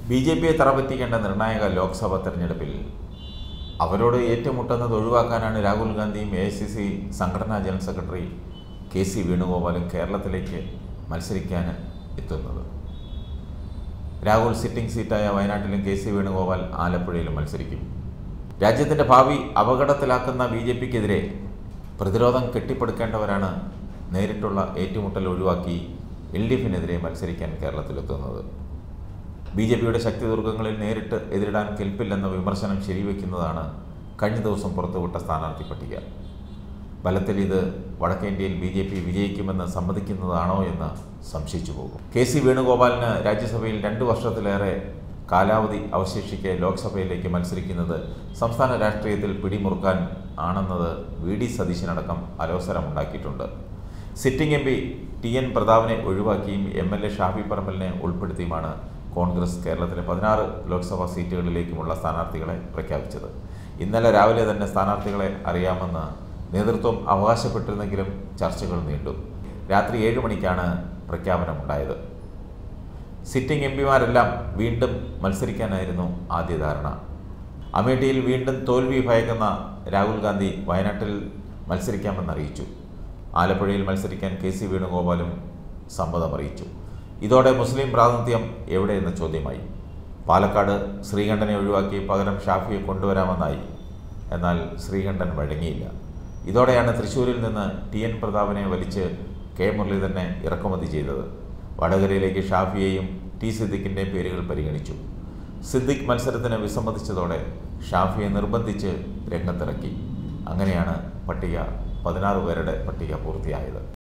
B J പിയെ തറപറ്റിക്കേണ്ട നിർണായക ലോക്സഭാ തെരഞ്ഞെടുപ്പിൽ അവരോട് ഏറ്റുമുട്ടുന്നത് ഒഴിവാക്കാനാണ് രാഹുൽ ഗാന്ധിയും എ ഐ സി സി സംഘടനാ ജനറൽ സെക്രട്ടറി കെ സി വേണുഗോപാലും കേരളത്തിലേക്ക് മത്സരിക്കാൻ എത്തുന്നത് രാഹുൽ സിറ്റിംഗ് സീറ്റായ വയനാട്ടിലും കെ സി വേണുഗോപാൽ ആലപ്പുഴയിലും മത്സരിക്കും രാജ്യത്തിൻ്റെ ഭാവി അപകടത്തിലാക്കുന്ന ബി ജെ പിക്കെതിരെ പ്രതിരോധം കെട്ടിപ്പടുക്കേണ്ടവരാണ് നേരിട്ടുള്ള ഏറ്റുമുട്ടൽ ഒഴിവാക്കി എൽ ഡി എഫിനെതിരെ മത്സരിക്കാൻ കേരളത്തിലെത്തുന്നത് ബി ജെ പിയുടെ ശക്തി ദുർഗങ്ങളിൽ നേരിട്ട് എതിരിടാൻ കെൽപ്പില്ലെന്ന വിമർശനം ശരിവെക്കുന്നതാണ് കഴിഞ്ഞ ദിവസം പുറത്തുവിട്ട സ്ഥാനാർത്ഥി പട്ടിക ബലത്തിൽ ഇത് വടക്കേന്ത്യയിൽ ബി ജെ പി വിജയിക്കുമെന്ന് സമ്മതിക്കുന്നതാണോ എന്ന് സംശയിച്ചു പോകും കെ സി വേണുഗോപാലിന് രാജ്യസഭയിൽ രണ്ട് വർഷത്തിലേറെ കാലാവധി അവശേഷിക്കെ ലോക്സഭയിലേക്ക് മത്സരിക്കുന്നത് സംസ്ഥാന രാഷ്ട്രീയത്തിൽ പിടിമുറുക്കാൻ ആണെന്നത് വി ഡി സതീശനടക്കം അലോസരമുണ്ടാക്കിയിട്ടുണ്ട് sitting M P T N പ്രതാപനെ ഒഴിവാക്കിയും എം എൽ എ ഷാഫി പറമ്പലിനെ ഉൾപ്പെടുത്തിയുമാണ് കോൺഗ്രസ് കേരളത്തിലെ പതിനാറ് ലോക്സഭാ സീറ്റുകളിലേക്കുമുള്ള സ്ഥാനാർത്ഥികളെ പ്രഖ്യാപിച്ചത് ഇന്നലെ രാവിലെ തന്നെ സ്ഥാനാർത്ഥികളെ അറിയാമെന്ന് നേതൃത്വം അവകാശപ്പെട്ടിരുന്നെങ്കിലും ചർച്ചകൾ നീണ്ടു രാത്രി ഏഴ് മണിക്കാണ് പ്രഖ്യാപനമുണ്ടായത് സിറ്റിംഗ് എം പിമാരെല്ലാം വീണ്ടും മത്സരിക്കാനായിരുന്നു ആദ്യ ധാരണ അമേഠിയിൽ വീണ്ടും തോൽവി ഭയക്കുന്ന രാഹുൽ ഗാന്ധി വയനാട്ടിൽ മത്സരിക്കാമെന്ന് അറിയിച്ചു ആലപ്പുഴയിൽ മത്സരിക്കാൻ കെ സി വേണുഗോപാലും സമ്മതമറിയിച്ചു ഇതോടെ മുസ്ലിം പ്രാതിനിധ്യം എവിടെയെന്ന ചോദ്യമായി പാലക്കാട് ശ്രീകണ്ഠനെ ഒഴിവാക്കി പകരം ഷാഫിയെ കൊണ്ടുവരാമെന്നായി എന്നാൽ ശ്രീകണ്ഠൻ വഴങ്ങിയില്ല ഇതോടെയാണ് തൃശ്ശൂരിൽ നിന്ന് ടി എൻ പ്രതാപനെ വലിച്ച് കെ മുരളീധരനെ ഇറക്കുമതി ചെയ്തത് വടകരയിലേക്ക് ഷാഫിയെയും ടി സിദ്ദിഖിൻ്റെയും പേരുകൾ പരിഗണിച്ചു സിദ്ദിഖ് മത്സരത്തിന് വിസമ്മതിച്ചതോടെ ഷാഫിയെ നിർബന്ധിച്ച് രംഗത്തിറക്കി അങ്ങനെയാണ് പട്ടിക പതിനാറ് പേരുടെ പട്ടിക പൂർത്തിയായത്